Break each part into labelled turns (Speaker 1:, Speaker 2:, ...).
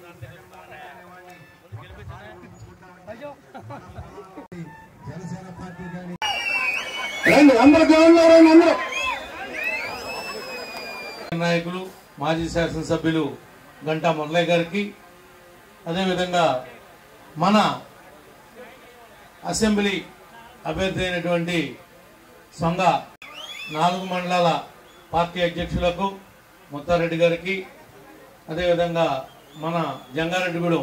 Speaker 1: Janasena party కానీ
Speaker 2: రండి అందరు గ్రౌండ్ లో రండి అందరూ
Speaker 3: నాయకులు మాజీ శాసనసభ్యులు గంటా మురళయ్య గారికి అదేవిధంగా మన అసెంబ్లీ అభ్యర్థి అయినటువంటి సొంగ నాలుగు మండలాల పార్టీ అధ్యక్షులకు ముత్తారెడ్డి గారికి అదేవిధంగా మన జంగారెడ్డిగూడెం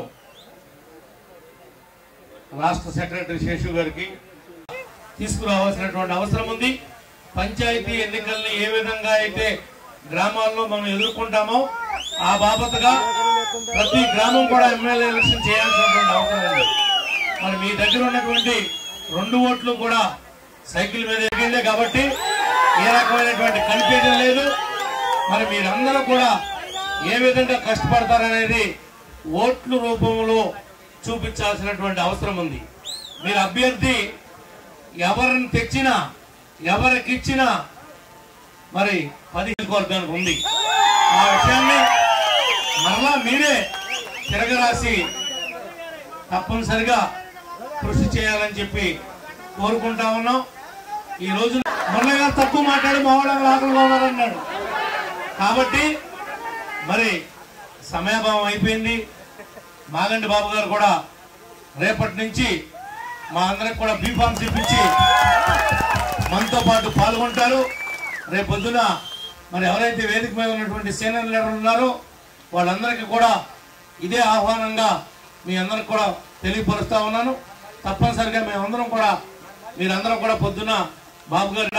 Speaker 3: రాష్ట్ర సెక్రటరీ శేషు గారికి తీసుకురావాల్సినటువంటి అవసరం ఉంది పంచాయతీ ఎన్నికల్ని ఏ విధంగా అయితే గ్రామాల్లో మనం ఎదుర్కొంటామో ఆ బాబతుగా ప్రతి గ్రామం కూడా ఎమ్మెల్యే ఎలక్షన్ చేయాల్సినటువంటి అవసరం ఉంది మరి మీ దగ్గర ఉన్నటువంటి రెండు ఓట్లు కూడా సైకిల్ మీద ఎగిరిందే కాబట్టి ఏ రకమైనటువంటి కన్ఫ్యూజన్ లేదు మరి మీరందరూ కూడా ఏ విధంగా కష్టపడతారనేది ఓట్ల రూపంలో చూపించాల్సినటువంటి అవసరం ఉంది మీరు అభ్యర్థి ఎవరిని తెచ్చినా ఎవరికిచ్చినా మరి పది వర్గానికి ఉంది ఆ విషయాన్ని మరలా మీరే తిరగరాసి తప్పనిసరిగా కృషి చేయాలని చెప్పి కోరుకుంటా ఉన్నాం ఈ రోజు మురళి గారు తక్కువ మాట్లాడి మావాళ్ళ ఆకలిగా ఉన్నారన్నాడు కాబట్టి మరి సమయాభావం అయిపోయింది మాగండి బాబు గారు కూడా రేపటి నుంచి మా అందరికి కూడా బీఫామ్స్ ఇప్పించి మనతో పాటు పాల్గొంటారు రేపు పొద్దున మరి ఎవరైతే వేదిక మీద ఉన్నటువంటి సీనియర్ లీడర్లు ఉన్నారో వాళ్ళందరికీ కూడా ఇదే ఆహ్వానంగా మీ అందరికి కూడా తెలియపరుస్తా ఉన్నాను తప్పనిసరిగా మేమందరం కూడా మీరందరం కూడా పొద్దున బాబు గారి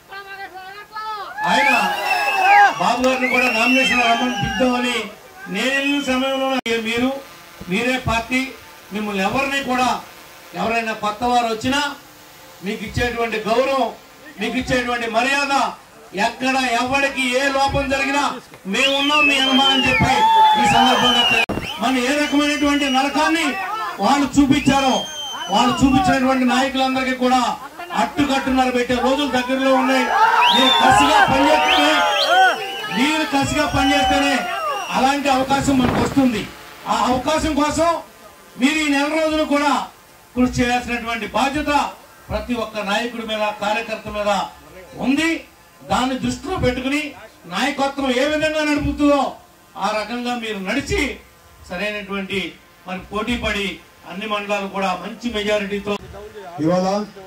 Speaker 3: ఆయన బాబు గారిని కూడా నామినేషన్ రమ్మని పిద్దామని నేను వెళ్ళిన సమయంలో మీరు మీరే పార్టీ మిమ్మల్ని ఎవరిని కూడా ఎవరైనా కొత్త వారు వచ్చినా మీకు ఇచ్చేటువంటి గౌరవం మీకు ఇచ్చేటువంటి మర్యాద ఎక్కడ ఎవరికి ఏ లోపం జరిగినా మేమున్నాం మీ అనుమానం చెప్పి ఈ సందర్భంగా తెలి- మన ఏ రకమైనటువంటి నరకాన్ని వాళ్ళు చూపించారో వాళ్ళు చూపించినటువంటి నాయకులందరికీ కూడా అట్టుకట్టున్నర పెట్టే రోజులు దగ్గరలో ఉన్నాయి మీరు కసిగా పనిచేస్తేనే మీరు కసిగా పనిచేస్తేనే అలాంటి అవకాశం మనకు వస్తుంది ఆ అవకాశం కోసం మీరు ఈ నెల రోజులు కూడా కృషి చేయాల్సినటువంటి బాధ్యత ప్రతి ఒక్క నాయకుడి మీద కార్యకర్త మీద ఉంది దాన్ని దృష్టిలో పెట్టుకుని నాయకత్వం ఏ విధంగా నడుపుతుందో ఆ రకంగా మీరు నడిచి సరైనటువంటి మరి పోటీ పడి అన్ని మండలాలు కూడా మంచి మెజారిటీతో
Speaker 1: ఇవాళ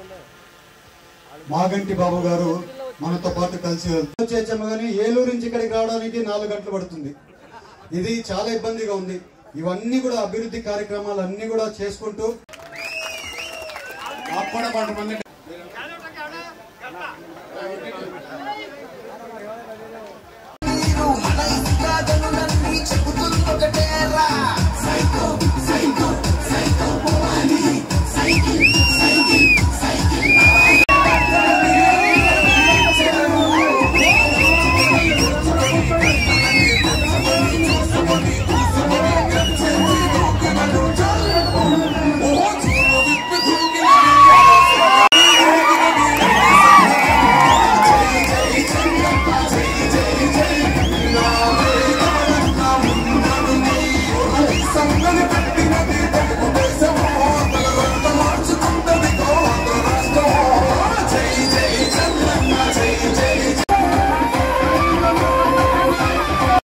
Speaker 1: మాగంటి బాబు గారు మనతో పాటు కలిసి చేసాము కానీ ఏలూరు నుంచి ఇక్కడికి రావడానికి నాలుగు గంటలు పడుతుంది ఇది చాలా ఇబ్బందిగా ఉంది ఇవన్నీ కూడా అభివృద్ధి కార్యక్రమాలు అన్ని కూడా చేసుకుంటూ
Speaker 3: మాకు కూడా కొంతమంది